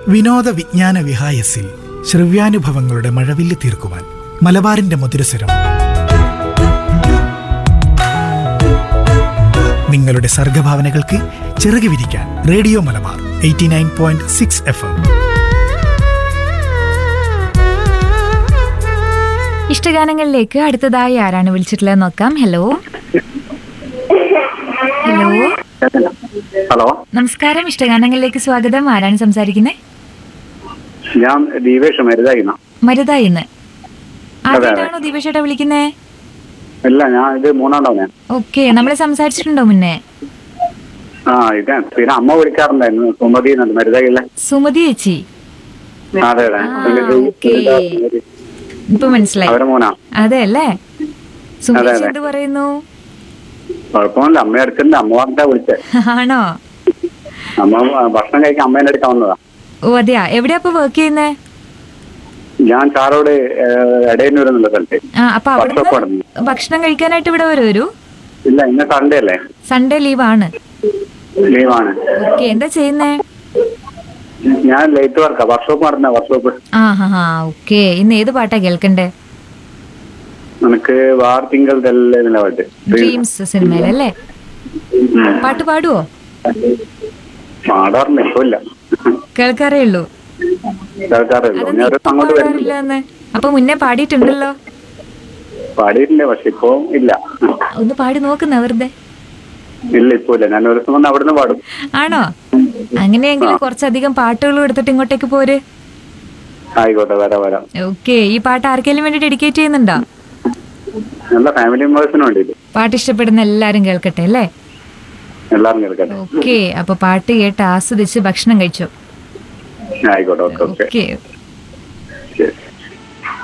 വിനോദ വിജ്ഞാന വിഹായസിൽ ശ്രവ്യാനുഭവങ്ങളുടെ മഴവില്ല് തീർക്കുവാൻ മലബാറിന്റെ മധുരസ്വരം നിങ്ങളുടെ സർഗഭാവനകൾക്ക് ചിറക് വിരിക്കാൻ radio Malabar eighty nine point six F M ഇഷ്ടഗാനങ്ങളിലേക്ക് അടുത്തതായി ആരാണ് വിളിച്ചിട്ടുള്ളത് നോക്കാം ഹലോ ഹലോ ഹലോ നമസ്കാരം ഇഷ്ടഗാനങ്ങളിലേക്ക് സ്വാഗതം ആരാണ് സംസാരിക്കുന്നത് ഞാൻ ദീപേഷ് മരുതായിന്ന മരുത ഇന്ന് ആദ്യമായിട്ടാണോ ദീപേഷേട്ടാ വിളിക്കുന്നേ ഇല്ല ഞാൻ ഇത് മൂന്നാം തവണ ഓക്കെ നമ്മളെ സംസാരിച്ചിട്ടുണ്ടോ മുന്നേ ആ ഇത് പിന്നെ അമ്മ വിളിക്കാറുണ്ടായിരുന്നു സുമതി എന്നുണ്ട് മരുതായില്ല സുമതി ചേച്ചി അതെ അതെ ആ, ഇത് ഓക്കേ. ഇപ്പൊ മനസ്സിലായി അവരെ മോനാ അതെ അല്ലേ സുമതി അതെ, ചേച്ചി അതെ. എന്ത് പറയുന്നു കുഴപ്പമില്ല അമ്മ അടുത്തുണ്ട് അമ്മ പറഞ്ഞാ വിളിച്ചേ ആണോ അമ്മ ഭക്ഷണം കഴിക്കാൻ അമ്മേന്റെ അടുക്കാൻ വന്നതാ ഓ അതെയാ എവിടെയാ ഇപ്പൊ വർക്ക് ചെയ്യുന്നേ ഞാൻ ചാറോട് എടയന്നൂർ എന്നുള്ള സ്ഥലത്ത് ആ അപ്പൊ വർക്ക്ഷോപ്പ് അവിടുന്ന് നടന്നു ഭക്ഷണം കഴിക്കാനായിട്ട് ഇവിടെ വരും ഒരു ഇല്ല ഇന്ന് സൺഡേ അല്ലേ സൺഡേ ലീവ് ആണ് ലീവാണ് ഓക്കെ എന്താ ചെയ്യുന്നേ ഞാൻ ലൈറ്റ് വർക്കാ വർക്ക്ഷോപ്പ് നടന്ന വർക്ക്ഷോപ്പ് ആ ഹാ ഹാ ഓക്കെ ഇന്ന് ഏത് പാട്ടാ കേൾക്കണ്ടേ എനിക്ക് വാർ തിങ്കൾ തെല്ലെ നിലപാട്ട് ഡ്രീംസ് സിനിമയിലല്ലേ പാട്ട് പാടുവോ പാടാറില്ല ഇപ്പൊ ഇല്ല കേൾക്കാറേ ഉള്ളൂ കേൾക്കാറില്ല ഞാൻ ഒരു ഇപ്പൊ അങ്ങോട്ട് വരുന്നില്ല പാടാറില്ലെന്ന് അപ്പൊ മുന്നേ പാടിയിട്ടുണ്ടല്ലോ പാടിയിട്ടുണ്ട് പക്ഷെ ഇപ്പൊ ഇല്ല ഒന്ന് പാടി നോക്കുന്ന വെറുതെ ഇല്ല ഇപ്പൊ ഇല്ല ഞാൻ ഒരു ദിവസം വന്ന് അവിടുന്ന് പാടും ആണോ അങ്ങനെയെങ്കിൽ കുറച്ചധികം പാട്ടുകളും എടുത്തിട്ട് ഇങ്ങോട്ടേക്ക് പോര് ആയിക്കോട്ടെ വരാം വരാം ഓക്കെ ഈ പാട്ട് ആർക്കെങ്കിലും വേണ്ടി ഡെഡിക്കേറ്റ് ചെയ്യുന്നുണ്ടോ നല്ല ഫാമിലി മെമ്പേഴ്സിന് വേണ്ടിയിട്ട് പാട്ട് ഇഷ്ടപ്പെടുന്ന എല്ലാരും കേൾക്കട്ടെ അല്ലേ എല്ലാവരും കേൾക്കട്ടെ ഓക്കെ അപ്പൊ പാട്ട് കേട്ട് ആസ്വദിച്ച് ഭക്ഷണം കഴിച്ചോ ആയിക്കോട്ടെ ഓക്കെ ഓക്കെ ഓക്കെ ശരി